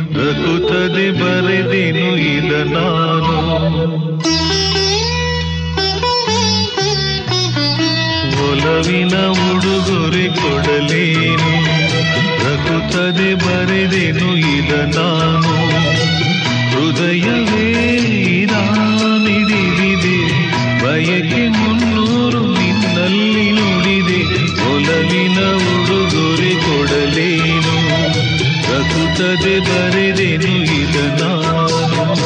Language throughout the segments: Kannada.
ರಕುತ್ತದೆ ಬರೆದೆನು ಇದ ನಾನು ಒಲವಿನ ಉಡುಗೊರೆ ಕೊಡಲೇನು ರಕುತ್ತದೆ ಬರೆದೆನು ಇದ ನಾನು ಹೃದಯವೇ ಮಿಡಿದಿದೆ ಬಯಕೆ ಮುನ್ನೂರು ನಿನ್ನಲ್ಲಿ ನುಡಿದೆ ಒಲವಿನ ಉಡುಗೊರೆ ಕೊಡಲೇನು ರಕುತ್ತದೆ ಬರೆದೆನು ಇದ ನಾನು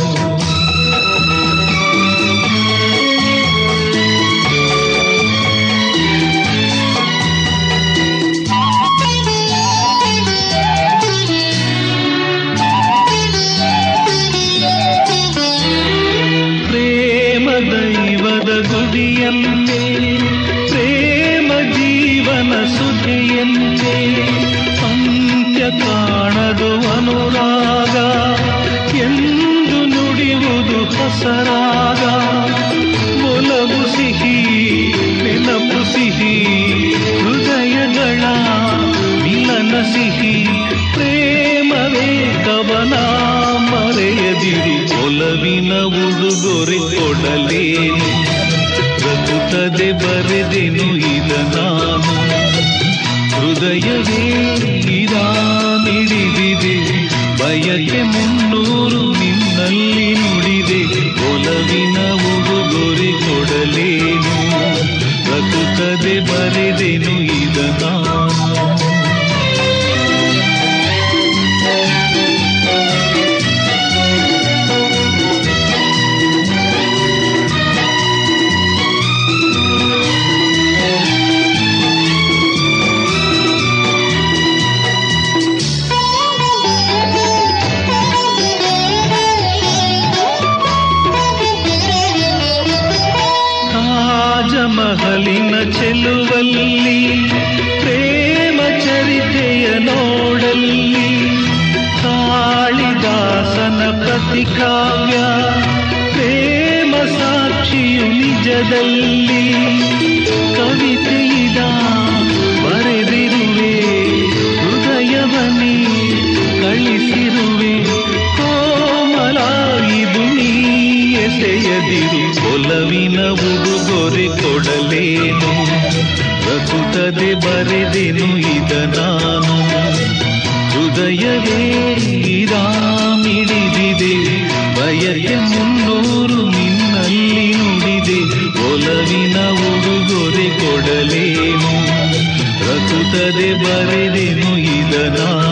ಪ್ರೇಮ ದೈವದ ಗುಡಿಯಂತೆ ಪ್ರೇಮ ಜೀವನ ಸುಧಿಯಂತೆ ಅಂತ್ಯ ಕಾಣದು ಅನುರಾಗ ಎಂದು ನುಡಿಯುವುದು ಹೊಸರಾಗ ಒಲವು ಸಿಹಿ ನೆನಪು ಸಿಹಿ ಹೃದಯಗಳ ಮಿಲನ ಸಿಹಿ ಪ್ರೇಮವೇ ಕವನ ಮರೆಯದಿರಿ ಒಲವಿನ ಉಡುಗೊರೆ ಕೊಡಲೇನು ರಘುತ್ತದೆ ಬರೆದೆನು ಇದ ನಾನು ಹೃದಯವೇ ಇರಾ ಮಿಡಿದಿದೆ ಬಯಕೆ ಮುನ್ನೂರು ನಿನ್ನಲ್ಲಿ ನುಡಿದೆ ಒಲವಿನ ಉಡುಗೊರೆ ಕೊಡಲೇನು ರಘುತ್ತದೆ ಬರೆದೆನು ಇದ ನಾನು ತಾಜಮಹಲಿನ ಚೆಲುವಲ್ಲಿ ಪ್ರೇಮ ಚರಿತೆಯ ನೋಡಲ್ಲಿ ಕಾಳಿದಾಸನ ಪ್ರತಿಕಾವ್ಯ ಪ್ರೇಮ ಸಾಕ್ಷಿಯು ನಿಜದಲ್ಲಿ ಕವಿತೆಯಿದ ಬರೆದಿರುವೆ ಹೃದಯವನೇ ಕಳಿಸಿರುವೆ ಕೋಮಲ ಇದು ನೀ ಎಸೆಯದಿರು ಒಲವಿನ ಉಡುಗೊರೆ ಕೊಡಲೇನು ರಘುತ್ತದೆ ಬರೆದೆನು ಇದ ನಾನು ಹೃದಯವೇ ಇರಾ ಮಿಡಿದಿದೆ ಬಯಕೆ ಮುನ್ನೂರು ನಿನ್ನಲ್ಲಿ ನುಡಿದೆ ಒಲವಿನ ಉಡುಗೊರೆ ಕೊಡಲೇನು ರಘುತ್ತದೆ ಬರೆದೆನು ಇದ ನಾನು